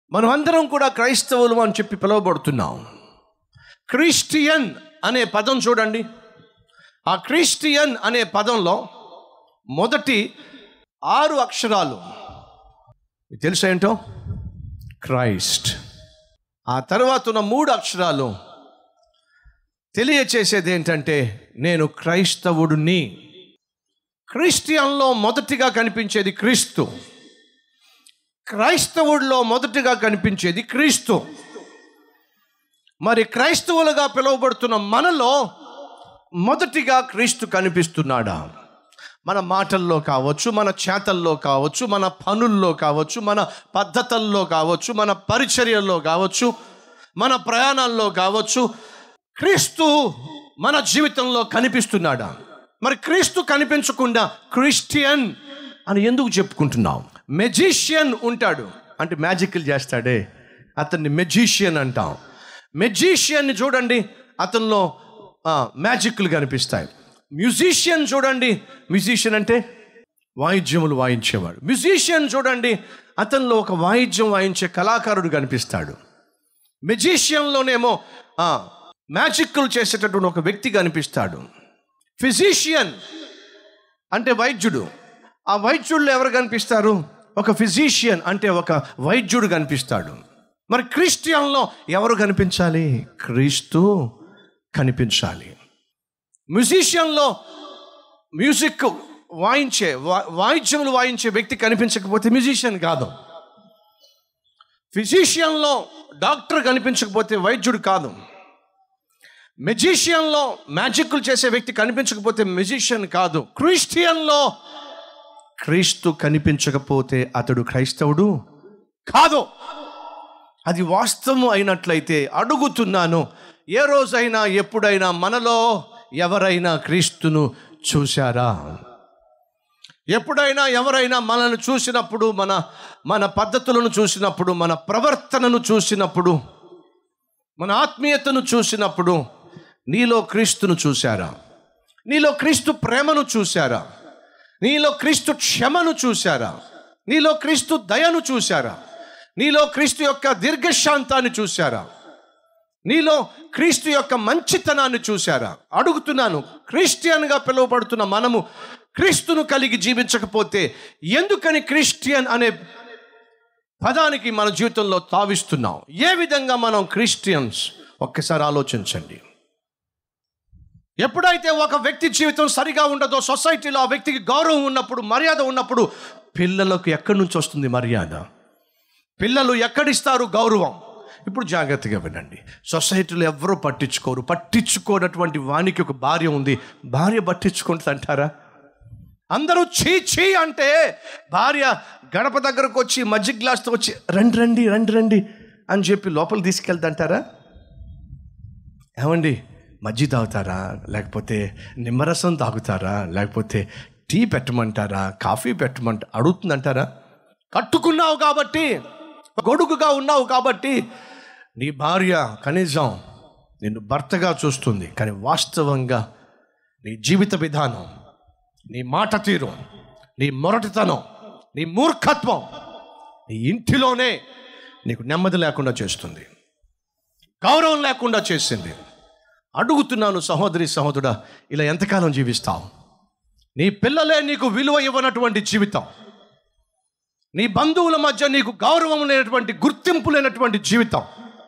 మనం అందరం కూడా క్రైస్తవులు అని చెప్పి పిలువబడుతున్నాం క్రిస్టియన్ అనే పదం చూడండి ఆ క్రిస్టియన్ అనే పదంలో మొదటి ఆరు అక్షరాలు మీకు తెలుసా ఏంటో క్రైస్ట్ ఆ తర్వాత ఉన్న మూడు అక్షరాలు తెలియచేసేది ఏంటంటే నేను క్రైస్తవుడిని క్రిస్టియన్లో మొదటిగా కనిపించేది క్రీస్తు క్రైస్తవుడిలో మొదటిగా కనిపించేది క్రీస్తు మరి క్రైస్తవులుగా పిలువబడుతున్న మనలో మొదటిగా క్రీస్తు కనిపిస్తున్నాడా మన మాటల్లో కావచ్చు మన చేతల్లో కావచ్చు మన పనుల్లో కావచ్చు మన పద్ధతుల్లో కావచ్చు మన పరిచర్యల్లో కావచ్చు మన ప్రయాణాల్లో కావచ్చు క్రీస్తు మన జీవితంలో కనిపిస్తున్నాడా మరి క్రీస్తు కనిపించకుండా క్రిస్టియన్ అని ఎందుకు చెప్పుకుంటున్నాం మెజిషియన్ ఉంటాడు అంటే మ్యాజిక్లు చేస్తాడే అతన్ని మెజిషియన్ అంటాం మెజిషియన్ని చూడండి అతనిలో మ్యాజిక్లు కనిపిస్తాయి మ్యూజిషియన్ చూడండి మ్యూజిషియన్ అంటే వాయిద్యములు వాయించేవాడు మ్యూజిషియన్ చూడండి అతనిలో ఒక వాయిద్యం వాయించే కళాకారుడు కనిపిస్తాడు మెజిషియన్లోనేమో మ్యాజిక్లు చేసేటటువంటి ఒక వ్యక్తి కనిపిస్తాడు ఫిజిషియన్ అంటే వైద్యుడు ఆ వైద్యుల్లో ఎవరు కనిపిస్తారు ఒక ఫిజిషియన్ అంటే ఒక వైద్యుడు కనిపిస్తాడు మరి క్రిస్టియన్లో ఎవరు కనిపించాలి క్రీస్తు కనిపించాలి మ్యూజిషియన్లో మ్యూజిక్ వాయించే వా- వాయిద్యములు వాయించే వ్యక్తి కనిపించకపోతే మ్యూజిషియన్ కాదు ఫిజిషియన్లో డాక్టర్ కనిపించకపోతే వైద్యుడు కాదు మెజిషియన్లో మ్యాజిక్లు చేసే వ్యక్తి కనిపించకపోతే మెజిషియన్ కాదు క్రిస్టియన్లో క్రీస్తు కనిపించకపోతే అతడు క్రైస్తవుడు కాదు అది వాస్తవం అయినట్లయితే అడుగుతున్నాను ఏ రోజైనా ఎప్పుడైనా మనలో ఎవరైనా క్రీస్తును చూశారా ఎప్పుడైనా ఎవరైనా మనల్ని చూసినప్పుడు మన మన పద్ధతులను చూసినప్పుడు మన ప్రవర్తనను చూసినప్పుడు మన ఆత్మీయతను చూసినప్పుడు నీలో క్రీస్తును చూశారా నీలో క్రీస్తు ప్రేమను చూశారా నీలో క్రీస్తు క్షమను చూశారా నీలో క్రీస్తు దయను చూశారా నీలో క్రీస్తు యొక్క దీర్ఘశాంతాన్ని చూశారా నీలో క్రీస్తు యొక్క మంచితనాన్ని చూశారా అడుగుతున్నాను క్రిస్టియన్గా పిలువబడుతున్న మనము క్రీస్తును కలిగి జీవించకపోతే ఎందుకని క్రిస్టియన్ అనే పదానికి మన జీవితంలో తావిస్తున్నాం ఏ విధంగా మనం క్రిస్టియన్స్ ఒక్కసారి ఆలోచించండి ఎప్పుడైతే ఒక వ్యక్తి జీవితం సరిగా ఉండదో సొసైటీలో ఆ వ్యక్తికి గౌరవం ఉన్నప్పుడు మర్యాద ఉన్నప్పుడు పిల్లలకు ఎక్కడి నుంచి వస్తుంది మర్యాద పిల్లలు ఎక్కడిస్తారు గౌరవం ఇప్పుడు జాగ్రత్తగా వినండి సొసైటీలో ఎవరు పట్టించుకోరు పట్టించుకోనటువంటి వానికి ఒక భార్య ఉంది భార్య పట్టించుకుంటుంది అంటారా అందరూ చీ చీ అంటే భార్య గడప దగ్గరకు వచ్చి మజ్జిగ గ్లాస్తో వచ్చి రండి రండి రండి రండి అని చెప్పి లోపల తీసుకెళ్తాంటారా ఏమండి మజ్జి తాగుతారా లేకపోతే నిమ్మరసం తాగుతారా లేకపోతే టీ పెట్టమంటారా కాఫీ పెట్టమంట అడుగుతుందంటారా కట్టుకున్నావు కాబట్టి గొడుగుగా ఉన్నావు కాబట్టి నీ భార్య కనీసం నిన్ను భర్తగా చూస్తుంది కానీ వాస్తవంగా నీ జీవిత విధానం నీ మాట తీరు నీ మొరటితనం నీ మూర్ఖత్వం నీ ఇంటిలోనే నీకు నెమ్మది లేకుండా చేస్తుంది గౌరవం లేకుండా చేసింది అడుగుతున్నాను సహోదరి సహోదరుడా ఇలా ఎంతకాలం జీవిస్తావు నీ పిల్లలే నీకు విలువ ఇవ్వనటువంటి జీవితం నీ బంధువుల మధ్య నీకు గౌరవం లేనటువంటి గుర్తింపు లేనటువంటి జీవితం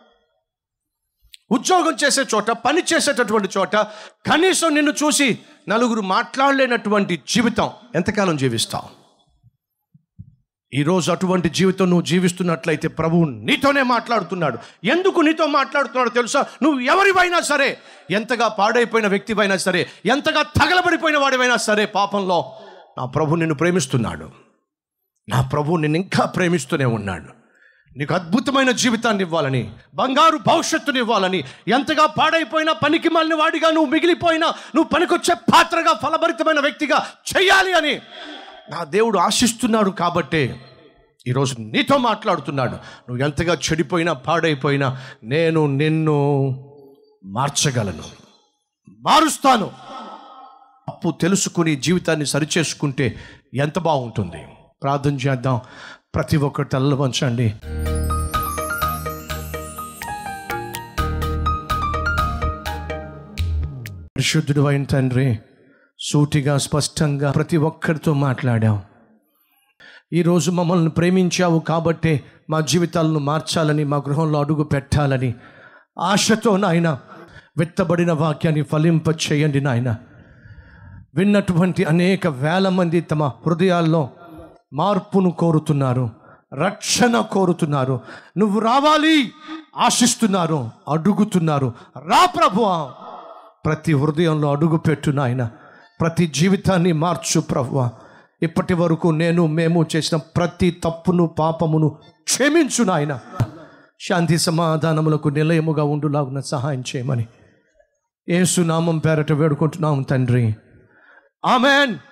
ఉద్యోగం చేసే చోట పని చేసేటటువంటి చోట కనీసం నిన్ను చూసి నలుగురు మాట్లాడలేనటువంటి జీవితం ఎంతకాలం జీవిస్తావు ఈరోజు అటువంటి జీవితం నువ్వు జీవిస్తున్నట్లయితే ప్రభువు నీతోనే మాట్లాడుతున్నాడు ఎందుకు నీతో మాట్లాడుతున్నాడో తెలుసా నువ్వు ఎవరివైనా సరే ఎంతగా పాడైపోయిన వ్యక్తివైనా సరే ఎంతగా తగలబడిపోయిన వాడివైనా సరే పాపంలో నా ప్రభు నిన్ను ప్రేమిస్తున్నాడు నా ప్రభు నిన్ను ఇంకా ప్రేమిస్తూనే ఉన్నాడు నీకు అద్భుతమైన జీవితాన్ని ఇవ్వాలని బంగారు భవిష్యత్తుని ఇవ్వాలని ఎంతగా పాడైపోయినా పనికి మాలిన వాడిగా నువ్వు మిగిలిపోయినా నువ్వు పనికొచ్చే పాత్రగా ఫలభరితమైన వ్యక్తిగా చేయాలి అని నా దేవుడు ఆశిస్తున్నాడు కాబట్టే ఈరోజు నీతో మాట్లాడుతున్నాడు నువ్వు ఎంతగా చెడిపోయినా పాడైపోయినా నేను నిన్ను మార్చగలను మారుస్తాను తప్పు తెలుసుకుని జీవితాన్ని సరిచేసుకుంటే ఎంత బాగుంటుంది ప్రార్థన చేద్దాం ప్రతి ఒక్కరు తల్ల వంచండి పరిశుద్ధుడు అయిన తండ్రి సూటిగా స్పష్టంగా ప్రతి ఒక్కరితో మాట్లాడావు ఈరోజు మమ్మల్ని ప్రేమించావు కాబట్టే మా జీవితాలను మార్చాలని మా గృహంలో అడుగు పెట్టాలని ఆశతో నాయన విత్తబడిన వాక్యాన్ని ఫలింప చేయండి నాయన విన్నటువంటి అనేక వేల మంది తమ హృదయాల్లో మార్పును కోరుతున్నారు రక్షణ కోరుతున్నారు నువ్వు రావాలి ఆశిస్తున్నారు అడుగుతున్నారు రా ప్రభువా ప్రతి హృదయంలో అడుగు పెట్టు నాయన ప్రతి జీవితాన్ని మార్చు ప్రభువా ఇప్పటి వరకు నేను మేము చేసిన ప్రతి తప్పును పాపమును క్షమించు నాయన శాంతి సమాధానములకు నిలయముగా ఉండులాగున సహాయం చేయమని ఏసునామం పేరట వేడుకుంటున్నాం తండ్రి ఆమెన్